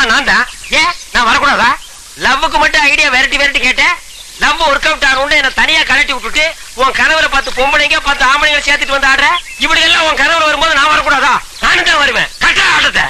ஆமா நான் தான் ஏன் நான் வரக்கூடாதா லவ்வுக்கு மட்டும் ஐடியா விரட்டி விரட்டி கேட்டேன் லவ் ஒர்க் அவுட் ஆகணும்னு என்ன தனியா கலட்டி விட்டுட்டு உன் கனவுல பார்த்து பொம்பளைங்க பார்த்து ஆம்பளைங்க சேர்த்துட்டு வந்து ஆடுற இப்படி எல்லாம் உன் கனவுல வரும்போது நான் வரக்கூடாதா நானும் தான் வருவேன் கட்டா ஆட்டத்தை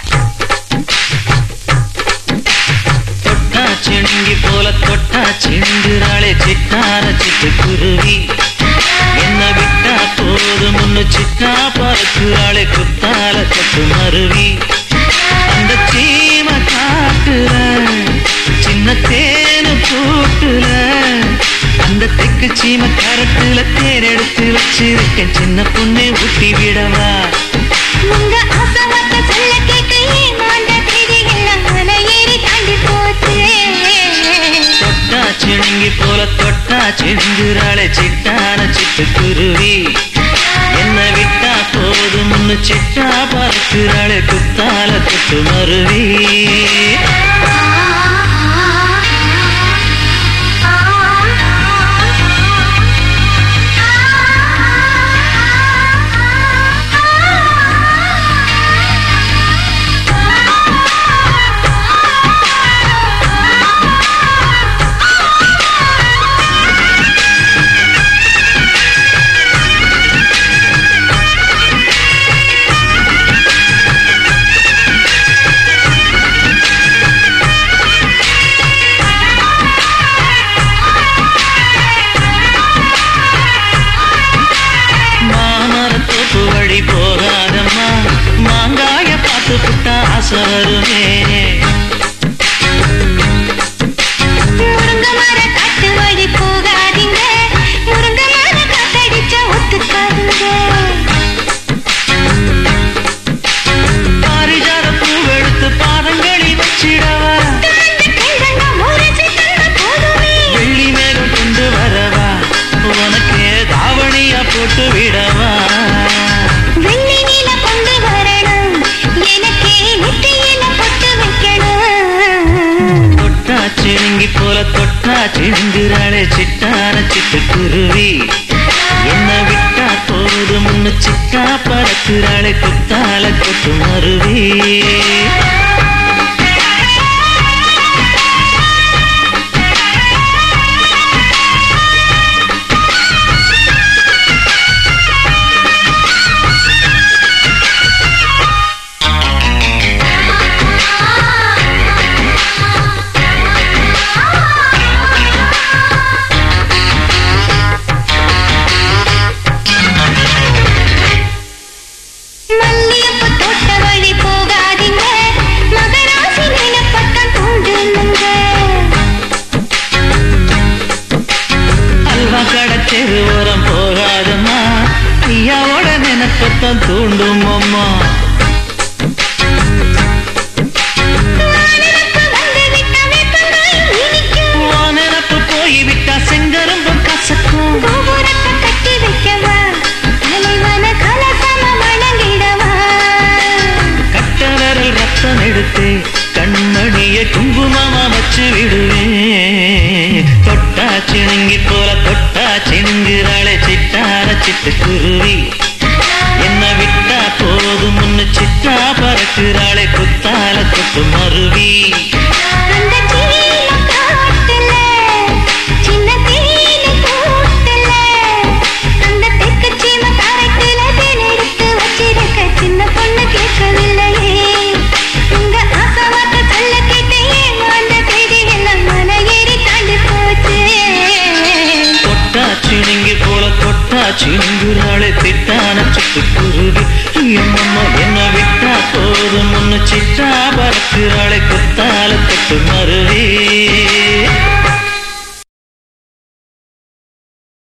தொட்டா சிணுங்கி போல தொட்டா சிணுங்குறாளே சிட்டார சிட்டு குருவி என்ன விட்டா போதும் முன்னு சிட்டா பறக்குறாளே குத்தால தொட்டு மருவி அந்த சீம காட்டுல சின்ன தேனு கூட்டுல அந்த தெக்கு சீம கரட்டுல தேன் எடுத்து வச்சிருக்கேன் சின்ன பொண்ணை ஊட்டி விடவா உங்க ஆசவாக்க சொல்ல கேட்க ஏமாந்த தேதி எல்லாம் மலை ஏறி தாண்டி போச்சு தொட்டா சிணுங்கி போல தொட்டா சிணுங்குறாளே சிட்டான சிட்டு குருவி என்ன விட்டா போதும் முன்னு சிட்டா பறக்குறாளே குத்தால தொட்டு மருவி மாமரத்தோப்பு வழி போகாதம்மா மாங்காய பார்த்து புட்டா ஆசை வருமே முருங்க மர காட்டு வழி போகாதீங்க முருங்க மர காத்தடிச்சா ஒத்துக்காதுங்க பாரிஜாத பூவெடுத்து பாதங்களில் வச்சிடவா அந்த கைதங்க முரசி தந்த போதுமே வெள்ளி மேகம் கொண்டு வரவா உனக்கு தாவணியா போட்டு விடவா வெள்ளி நீல கொண்டு வரணும் எனக்கே நெத்தியில பொட்டு வைக்கணும் தொட்டா சிணுங்கி போல தொட்டா சிணுங்குறாளே சிட்டான சிட்டு குருவி என்ன விட்டா போதும் முன்னு சிட்டா பறக்குறாளே குத்தால கொட்டு மருவி மல்லியப்பூ தோட்ட வழி போகாதீங்க மகராசி நிலப்பட்டம் தூண்டுங்க அல்வா கடை தெருவோரம் போகாதம்மா ஐயாவோட நினைப்பத்தான் தூண்டும் அம்மா வானரப்பு வந்து விட்ட வேப்பங்காய் இனிக்கும் உன் நினப்பு போய் விட்டா செங்கரும்பும் கசக்கும் கோபுரத்தை கட்டி வைக்கவா தலைவன கலசம வணங்கிடவா கட்ட விரல் ரத்தம் எடுத்து கண்மணிய குங்குமமா வச்சு விடுவேன் தொட்டா சிணுங்கி போல தொட்டா சிணுங்குறாளே சிட்டார சிட்டு குருவி என்ன விட்டா போதும் முன்னு சிட்டா பறக்குறாளே குத்தால தொட்டு மருவி அந்த சீல காட்டுல சின்ன தேயில கூட்டுல அந்த தெக்கு சீம கரைக்குல தேன் எடுத்து வச்சிருக்க சின்ன பொண்ணு கேட்கவில்லையே உங்க ஆசவாக்க சொல்ல கேட்டேன் அந்த தேதி எல்லாம் மலை ஏறி தாண்டி போச்சு தொட்டா சிணுங்கி போல தொட்டா சிணுங்குறாளே திட்டான சிட்டு குருவி எம்மம்மா என்ன விட்டா போதும் முன்னு சிட்டா பறக்குறாளே குத்தால தொட்டு மருவி